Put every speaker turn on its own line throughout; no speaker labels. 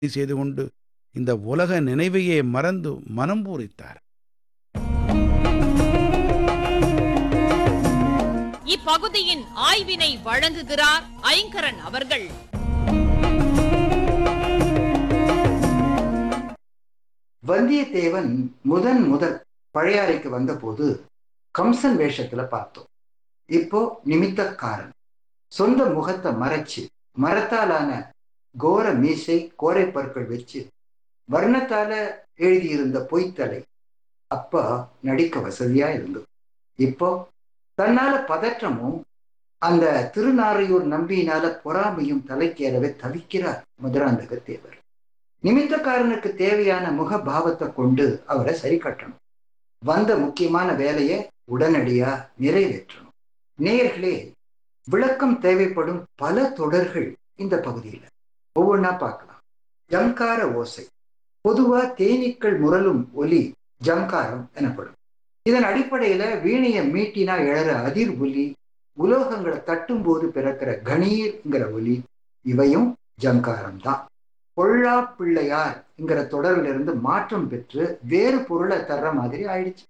செய்து கொண்டு இந்த உலக நினைவையே மறந்து மனம் பூரித்தார்
இப்பகுதியின் ஆய்வினை வழங்குகிறார் ஐங்கரன் அவர்கள்
வந்தியத்தேவன் முதன் முதல் பழையாறைக்கு வந்தபோது கம்சன் வேஷத்துல பார்த்தோம் இப்போ நிமித்தக்காரன் சொந்த முகத்தை மறைச்சு மரத்தாலான கோர மீசை கோரை பற்கள் வச்சு வர்ணத்தால எழுதியிருந்த பொய்த்தலை அப்ப நடிக்க வசதியா இருந்தது இப்போ தன்னால பதற்றமும் அந்த திருநாரையூர் நம்பியினால பொறாமையும் தலைக்கேறவே தவிக்கிறார் மதுராந்தக தேவர் நிமித்தக்காரனுக்கு தேவையான முக பாவத்தை கொண்டு அவரை சரி கட்டணும் வந்த முக்கியமான வேலையை உடனடியா நிறைவேற்றணும் நேயர்களே விளக்கம் தேவைப்படும் பல தொடர்கள் இந்த பகுதியில் ஒவ்வொன்றா பார்க்கலாம் ஜங்கார ஓசை பொதுவா தேனீக்கள் முரலும் ஒலி ஜங்காரம் எனப்படும் இதன் அடிப்படையில வீணையை மீட்டினா எழற அதிர் ஒலி உலோகங்களை தட்டும் போது பிறக்கிற கணீர்ங்கிற ஒலி இவையும் ஜங்காரம் தான் பொள்ளா பிள்ளையார்ங்கிற தொடரில் இருந்து மாற்றம் பெற்று வேறு பொருளை தர்ற மாதிரி ஆயிடுச்சு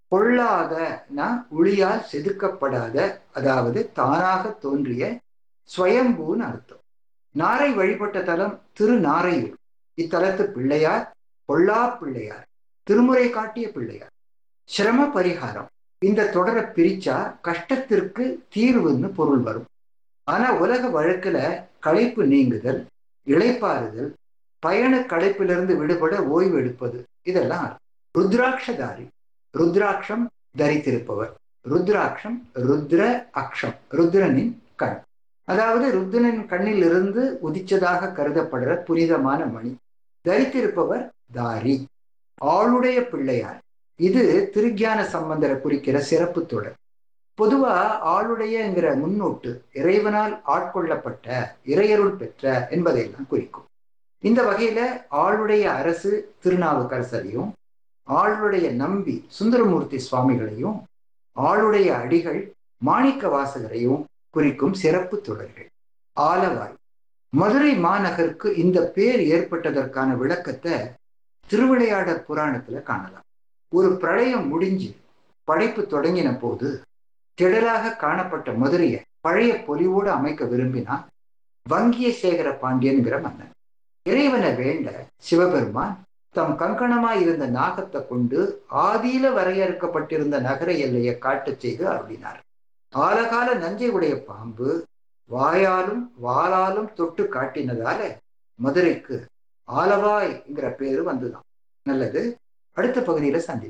பொல்லாதனா ஒளியால் செதுக்கப்படாத அதாவது தானாக தோன்றிய ஸ்வயம்பூன்னு அர்த்தம் நாரை வழிபட்ட தலம் திருநாரையூர் இத்தலத்து பிள்ளையார் பொல்லா பிள்ளையார் திருமுறை காட்டிய பிள்ளையார் சிரம பரிகாரம் இந்த தொடரை பிரிச்சா கஷ்டத்திற்கு தீர்வுன்னு பொருள் வரும் ஆனா உலக வழக்குல களைப்பு நீங்குதல் இளைப்பாறுதல் பயண களைப்பிலிருந்து விடுபட ஓய்வு எடுப்பது இதெல்லாம் ருத்ராட்சதாரி ருத்ராட்சம் தரித்திருப்பவர் ருத்ராட்சம் ருத்ர அக்ஷம் ருத்ரனின் கண் அதாவது ருத்ரனின் கண்ணில் இருந்து உதிச்சதாக கருதப்படுற புனிதமான மணி தரித்திருப்பவர் தாரி ஆளுடைய பிள்ளையார் இது திருஞான சம்பந்தரை குறிக்கிற சிறப்பு தொடர் பொதுவா ஆளுடையங்கிற முன்னோட்டு இறைவனால் ஆட்கொள்ளப்பட்ட இறையருள் பெற்ற என்பதையெல்லாம் குறிக்கும் இந்த வகையில ஆளுடைய அரசு திருநாவுக்கரசரையும் ஆளுடைய நம்பி சுந்தரமூர்த்தி சுவாமிகளையும் ஆளுடைய அடிகள் மாணிக்க வாசகரையும் குறிக்கும் சிறப்பு தொடர்கள் ஆலவாய் மதுரை மாநகருக்கு இந்த பேர் ஏற்பட்டதற்கான விளக்கத்தை திருவிளையாடற் புராணத்துல காணலாம் ஒரு பிரளயம் முடிஞ்சு படைப்பு தொடங்கின போது திடலாக காணப்பட்ட மதுரையை பழைய பொலிவோடு அமைக்க விரும்பினான் வங்கிய சேகர பாண்டியன்கிற மன்னன் இறைவனை வேண்ட சிவபெருமான் தம் கங்கணமாய் இருந்த நாகத்தை கொண்டு ஆதியில வரையறுக்கப்பட்டிருந்த நகர எல்லையை காட்டச் செய்து அருளினார் ஆலகால நஞ்சை உடைய பாம்பு வாயாலும் வாளாலும் தொட்டு காட்டினதால மதுரைக்கு ஆலவாய்ங்கிற பேரு வந்துதான் நல்லது அடுத்த பகுதியில சந்தி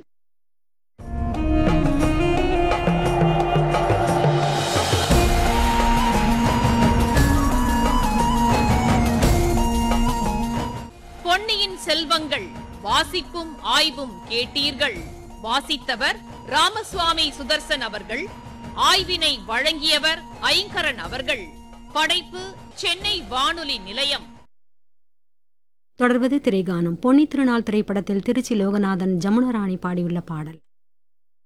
பொன்னியின் செல்வங்கள் வாசிப்பும் ஆய்வும் கேட்டீர்கள் வாசித்தவர் ராமசுவாமி சுதர்சன் அவர்கள் ஆய்வினை வழங்கியவர் ஐங்கரன் அவர்கள் படைப்பு சென்னை வானொலி நிலையம்
தொடர்வது திரைகானம் பொன்னி திருநாள் திரைப்படத்தில் திருச்சி லோகநாதன் ஜமுனராணி பாடியுள்ள பாடல்